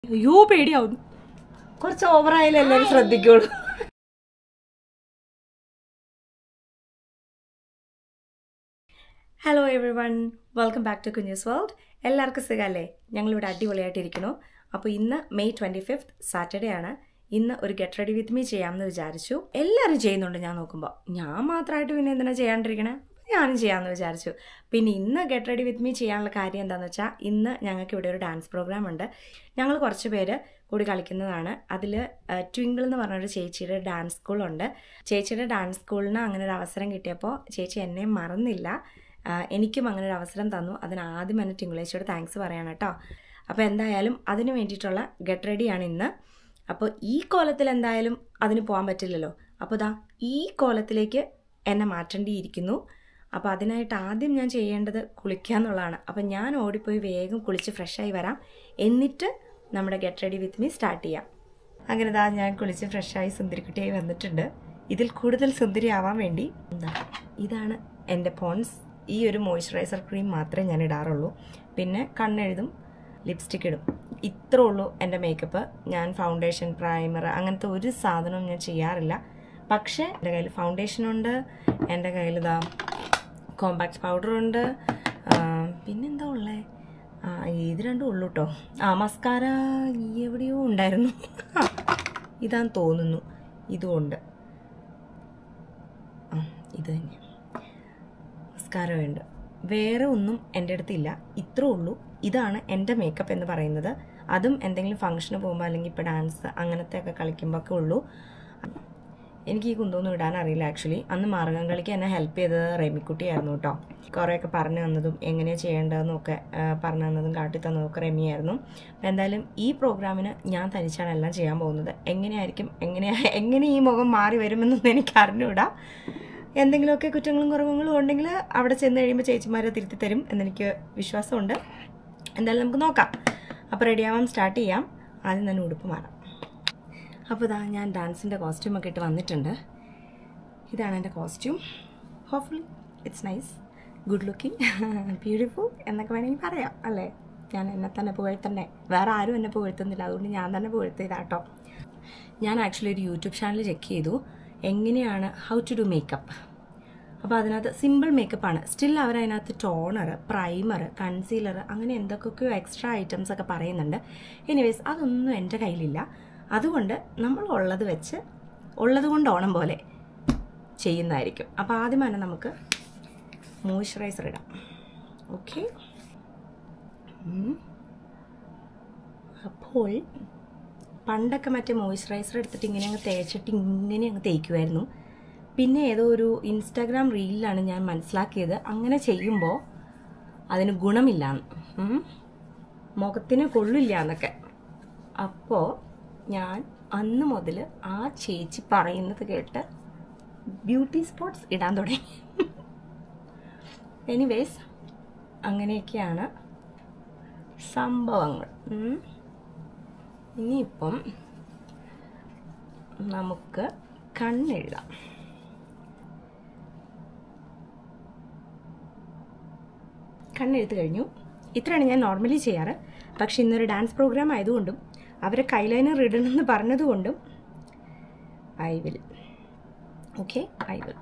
അയ്യോ പേടിയാവുന്നു കുറച്ച് ഓവറായാലും എല്ലാവരും ശ്രദ്ധിക്കുള്ളൂ hello everyone welcome back to Kunjoos world എല്ലാവർക്കും സുഖമല്ലേ ഞങ്ങളിവിടെ അടിപൊളിയായിട്ടിരിക്കുന്നു അപ്പോൾ ഇന്ന് മെയ് ട്വൻറ്റി ഫിഫ്ത്ത് സാറ്റർഡേ ആണ് ഇന്ന് ഒരു ഗെറ്റ് റെഡി വിത്ത് മീ ചെയ്യാമെന്ന് വിചാരിച്ചു എല്ലാവരും ചെയ്യുന്നുണ്ട് ഞാൻ നോക്കുമ്പോൾ ഞാൻ മാത്രമായിട്ട് പിന്നെ എന്തിനാ ചെയ്യാണ്ടിരിക്കണേ ഞാനും ചെയ്യാമെന്ന് വിചാരിച്ചു പിന്നെ ഇന്ന് ഗെറ്റ് റെഡി വിത്ത് മീ ചെയ്യാനുള്ള കാര്യം എന്താണെന്ന് വെച്ചാൽ ഇന്ന് ഞങ്ങൾക്ക് ഇവിടെ ഒരു ഡാൻസ് പ്രോഗ്രാം ഉണ്ട് ഞങ്ങൾ കുറച്ച് പേര് കൂടി കളിക്കുന്നതാണ് അതിൽ ട്വിങ്കിൾ എന്ന് പറഞ്ഞൊരു ചേച്ചിയുടെ ഡാൻസ് സ്കൂളുണ്ട് ചേച്ചിയുടെ ഡാൻസ് സ്കൂളിന് അങ്ങനെ ഒരു അവസരം കിട്ടിയപ്പോൾ ചേച്ചി എന്നെ മറന്നില്ല ആ, എനിക്കും അങ്ങനെ ഒരു അവസരം തന്നു അതിന് ആദ്യം തന്നെ ടിങ്കളേച്ചിയോട് താങ്ക്സ് പറയണം കേട്ടോ അപ്പോൾ എന്തായാലും അതിന് വേണ്ടിയിട്ടുള്ള ഗെറ്റ് റെഡിയാണ് ഇന്ന് അപ്പോൾ ഈ കോലത്തിൽ എന്തായാലും അതിന് പോകാൻ പറ്റില്ലല്ലോ അപ്പോൾ ദാ ഈ കോലത്തിലേക്ക് എന്നെ മാറ്റേണ്ടിയിരിക്കുന്നു അപ്പോൾ അതിനായിട്ട് ആദ്യം ഞാൻ ചെയ്യേണ്ടത് കുളിക്കുക എന്നുള്ളതാണ് അപ്പോൾ ഞാൻ ഓടിപ്പോയി വേഗം കുളിച്ച് ഫ്രഷായി വരാം എന്നിട്ട് നമ്മുടെ get ready with me start ചെയ്യാം അങ്ങനെ ദാ ഞാൻ കുളിച്ച് ഫ്രഷായി സുന്ദരിക്കുട്ടിയായി വന്നിട്ടുണ്ട് ഇതിൽ കൂടുതൽ സുന്ദരിയാവാൻ വേണ്ടി എന്താ ഇതാണ് എൻ്റെ പോൺസ് ഈ ഒരു മോയ്സ്ചറൈസർ ക്രീം മാത്രമേ ഞാൻ ഇടാറുള്ളൂ പിന്നെ കണ്ണെഴുതും ലിപ്സ്റ്റിക് ഇടും ഇത്രേ ഉള്ളൂ എൻ്റെ മേക്കപ്പ് ഞാൻ ഫൗണ്ടേഷൻ പ്രൈമർ അങ്ങനത്തെ ഒരു സാധനവും ഞാൻ ചെയ്യാറില്ല പക്ഷേ എൻ്റെ കയ്യിൽ ഫൗണ്ടേഷനുണ്ട് എൻ്റെ കയ്യിൽ ഇതാ കോമ്പാക്ട് പൗഡറുണ്ട് പിന്നെന്താ ഉള്ളേ ആ ഇത് രണ്ടും ഉള്ളൂ കേട്ടോ ആ മസ്കാര എവിടെയോ ഉണ്ടായിരുന്നു ഇതാന്ന് തോന്നുന്നു ഇതുമുണ്ട് ആ ഇത് തന്നെ മസ്കാര ഉണ്ട് വേറെ ഒന്നും എൻ്റെ അടുത്തില്ല ഇത്രേ ഉള്ളൂ ഇതാണ് എൻ്റെ മേക്കപ്പ് എന്ന് പറയുന്നത് അതും എന്തെങ്കിലും ഫംഗ്ഷന് പോകുമ്പോൾ അല്ലെങ്കിൽ ഇപ്പോൾ ഡാൻസ് അങ്ങനത്തെ ഒക്കെ കളിക്കുമ്പോൾ ഒക്കെ ഉള്ളൂ എനിക്ക് ഈ കുന്തമൊന്നും ഇടാൻ അറിയില്ല ആക്ച്വലി അന്ന് മാർഗം കളിക്ക് എന്നെ ഹെൽപ്പ് ചെയ്തത് റെമിക്കുട്ടിയായിരുന്നു കേട്ടോ കുറേയൊക്കെ പറഞ്ഞു തന്നതും എങ്ങനെയാണ് ചെയ്യേണ്ടതെന്നും ഒക്കെ ആ, പറഞ്ഞു തന്നതും കാട്ടി തന്നതും ഒക്കെ റെമിയായിരുന്നു അപ്പം എന്തായാലും ഈ പ്രോഗ്രാമിന് ഞാൻ തനിച്ചാണ് എല്ലാം ചെയ്യാൻ പോകുന്നത് എങ്ങനെയായിരിക്കും എങ്ങനെയാ എങ്ങനെ ഈ മുഖം മാറി വരുമെന്നൊന്നും എനിക്ക് അറിഞ്ഞുകൂടാ എന്തെങ്കിലുമൊക്കെ കുറ്റങ്ങളും കുറവുകളും ഉണ്ടെങ്കിൽ അവിടെ ചെന്ന് കഴിയുമ്പോൾ ചേച്ചിമാരെ തിരുത്തി തരും എന്നെനിക്ക് വിശ്വാസമുണ്ട് എന്തായാലും നമുക്ക് നോക്കാം അപ്പോൾ റെഡിയാവാൻ സ്റ്റാർട്ട് ചെയ്യാം ആദ്യം തന്നെ ഉടുപ്പ് മാറാം അപ്പോൾ ഇതാ ഞാൻ ഡാൻസിൻ്റെ കോസ്റ്റ്യൂമൊക്കെ ഇട്ട് വന്നിട്ടുണ്ട് ഇതാണ് എൻ്റെ costume hopefully it's nice good looking beautiful എന്നൊക്കെ വേണമെങ്കിൽ പറയാം അല്ലേ ഞാൻ എന്നെ തന്നെ പുകഴ്ത്തണ്ടേ വേറെ ആരും എന്നെ പുകഴ്ത്തുന്നില്ല അതുകൊണ്ട് ഞാൻ തന്നെ പുകഴ്ത്തിയതാട്ടോ ഞാൻ ആക്ച്വലി ഒരു യൂട്യൂബ് ചാനൽ ചെക്ക് ചെയ്തു എങ്ങനെയാണ് ഹൗ ടു ഡു മേക്കപ്പ് അപ്പോൾ അതിനകത്ത് സിമ്പിൾ മേക്കപ്പാണ് സ്റ്റിൽ അവർ അതിനകത്ത് ടോണർ പ്രൈമർ കൺസീലർ അങ്ങനെ എന്തൊക്കെയൊക്കെയോ എക്സ്ട്രാ ഐറ്റംസ് ഒക്കെ പറയുന്നുണ്ട് എനിവേസ് അതൊന്നും എൻ്റെ കയ്യിലില്ല അതുകൊണ്ട് നമ്മൾ ഉള്ളത് വെച്ച് ഉള്ളത് കൊണ്ട് ഓണം പോലെ ചെയ്യുന്നതായിരിക്കും അപ്പോൾ ആദ്യം തന്നെ നമുക്ക് മോയ്സ്ചറൈസർ ഇടാം ഓക്കെ അപ്പോൾ പണ്ടൊക്കെ മറ്റേ മോയ്സ്ചറൈസർ എടുത്തിട്ട് ഇങ്ങനെ അങ്ങ് തേച്ചിട്ട് ഇങ്ങനെ അങ്ങ് തേക്കുമായിരുന്നു പിന്നെ ഏതോ ഒരു ഇൻസ്റ്റാഗ്രാം റീലിലാണ് ഞാൻ മനസ്സിലാക്കിയത് അങ്ങനെ ചെയ്യുമ്പോൾ അതിന് ഗുണമില്ലാന്ന് ഉം. മുഖത്തിന് കൊള്ളില്ല എന്നൊക്കെ അപ്പോൾ ഞാൻ അന്ന് മുതൽ ആ ചേച്ചി പറയുന്നത് കേട്ട് ബ്യൂട്ടി സ്പോട്ട്സ് ഇടാൻ തുടങ്ങി എനിവേസ് അങ്ങനെയൊക്കെയാണ് സംഭവങ്ങൾ ഉം. ഇനിയിപ്പം നമുക്ക് കണ്ണെഴുതാം കണ്ണെഴുത്ത് കഴിഞ്ഞു ഇത്രയാണ് ഞാൻ നോർമലി ചെയ്യാറ് പക്ഷെ ഇന്നൊരു ഡാൻസ് പ്രോഗ്രാം ആയതുകൊണ്ടും അവരെ കൈലൈനർ ഇടണമെന്ന് പറഞ്ഞതുകൊണ്ടും I will okay I will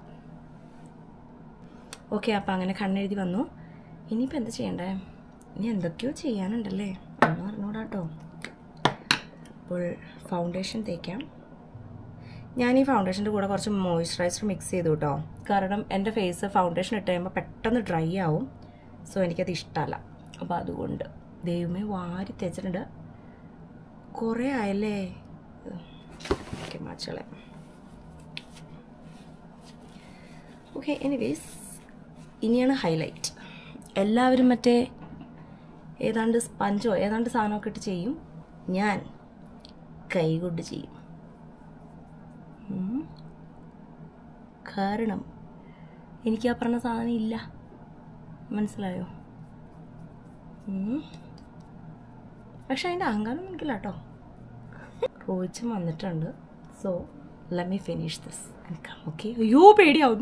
okay അപ്പം അങ്ങനെ കണ്ണെഴുതി വന്നു ഇനിയിപ്പോൾ എന്താ ചെയ്യണ്ടേ ഇനി എന്തൊക്കെയോ ചെയ്യാനുണ്ടല്ലേ ഒന്നും അറിഞ്ഞൂടാട്ടോ അപ്പോൾ ഫൗണ്ടേഷൻ തേക്കാം ഞാൻ ഈ ഫൗണ്ടേഷൻ്റെ കൂടെ കുറച്ച് മോയ്സ്ചറൈസർ മിക്സ് ചെയ്തു കേട്ടോ കാരണം എൻ്റെ ഫേസ് ഫൗണ്ടേഷൻ ഇട്ട് കഴിയുമ്പോൾ പെട്ടെന്ന് ഡ്രൈ ആവും സോ എനിക്കത് ഇഷ്ടമല്ല അപ്പോൾ അതുകൊണ്ട് ദൈവമേ വാരി തേച്ചിട്ടുണ്ട് കുറേ ആയല്ലേ ഓക്കെ മാച്ചളെ ഓക്കെ എനിവേസ് ഇനിയാണ് ഹൈലൈറ്റ് എല്ലാവരും മറ്റേ ഏതാണ്ട് സ്പഞ്ചോ ഏതാണ്ട് സാധനമൊക്കെ ഇട്ട് ചെയ്യും ഞാൻ കൈകൊണ്ട് ചെയ്യും ഉം. കാരണം എനിക്ക് ആ പറഞ്ഞ സാധനം ഇല്ല മനസ്സിലായോ ഉം. പക്ഷെ അതിൻ്റെ അഹങ്കാരം എനിക്കില്ല കേട്ടോ റോയിച്ചും വന്നിട്ടുണ്ട് so let me finish this okay അയ്യോ പേടിയാവുന്നു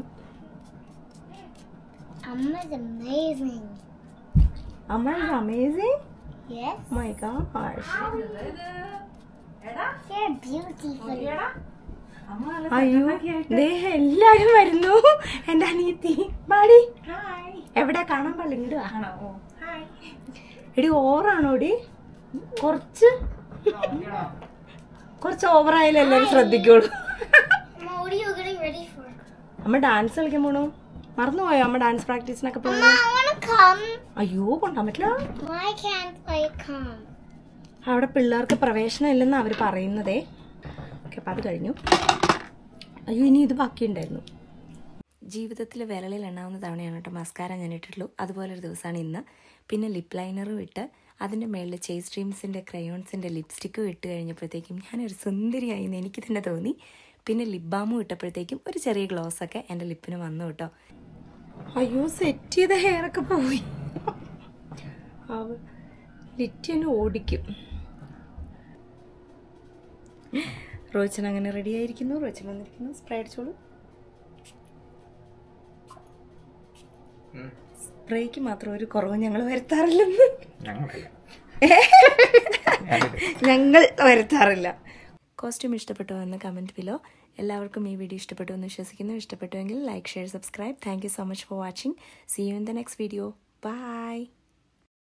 Amma's amazing. അമ്മ is amazing Yes. My god You're beautiful. അയ്യോ ദേ എല്ലാരും വരുന്നു എന്റെ അനിയത്തി ബാടി എവിടെ കാണാൻ പാടില്ല ഇങ്ങോട്ട് വാ. എടി ഓവറാണോ എടി കുറച്ച് കുറച്ച് ഓവറായാലും എല്ലാരും ശ്രദ്ധിക്കോളൂ Mama, what are you getting ready for? അമ്മ ഡാൻസ് കളിക്കാൻ പോണു മറന്നുപോയോ അമ്മ ഡാൻസ് പ്രാക്ടീസിനൊക്കെ പോയത് Mama, I want to come. അയ്യോ കൊണ്ടാൻ പറ്റില്ല Why can't I come? അവിടെ പിള്ളേർക്ക് പ്രവേശനം ഇല്ലെന്ന് അവർ പറയുന്നതേ ഓക്കെ അപ്പം അത് കഴിഞ്ഞു അയ്യോ ഇനി ഇത് ബാക്കിയുണ്ടായിരുന്നു ജീവിതത്തിൽ വിരളിൽ എണ്ണാവുന്ന തവണയാണ് കേട്ടോ മസ്കാര ഞാൻ ഇട്ടിട്ടുള്ളൂ അതുപോലെ ഒരു ദിവസമാണ് ഇന്ന് പിന്നെ ലിപ് ലൈനറും ഇട്ട് അതിൻ്റെ മേളിൽ ചേസ് ഡ്രീംസിൻ്റെ ക്രയോൺസിൻ്റെ ലിപ്സ്റ്റിക്കും ഇട്ട് കഴിഞ്ഞപ്പോഴത്തേക്കും ഞാനൊരു സുന്ദരിയായി എന്ന് എനിക്ക് തന്നെ തോന്നി പിന്നെ ലിപ് ബാമും ഇട്ടപ്പോഴത്തേക്കും ഒരു ചെറിയ ഗ്ലോസ് ഒക്കെ എൻ്റെ ലിപ്പിന് വന്നു കേട്ടോ അയ്യോ സെറ്റ് ചെയ്ത ഹെയറൊക്കെ പോയി ലിറ്റ് എന്നെ ഓടിക്കും റോച്ചൻ അങ്ങനെ റെഡി ആയിരിക്കുന്നു റോച്ചൻ വന്നിരിക്കുന്നു സ്പ്രേ അടിച്ചോളൂ സ്പ്രേക്ക് മാത്രം ഒരു കുറവ് ഞങ്ങൾ വരുത്താറില്ലെന്ന് ഞങ്ങൾ വരുത്താറില്ല കോസ്റ്റ്യൂം ഇഷ്ടപ്പെട്ടോ എന്ന് കമൻറ്റ് ബിലോ എല്ലാവർക്കും ഈ വീഡിയോ ഇഷ്ടപ്പെട്ടു എന്ന് വിശ്വസിക്കുന്നു ഇഷ്ടപ്പെട്ടുവെങ്കിൽ like share subscribe thank you so much for watching see you in the next video by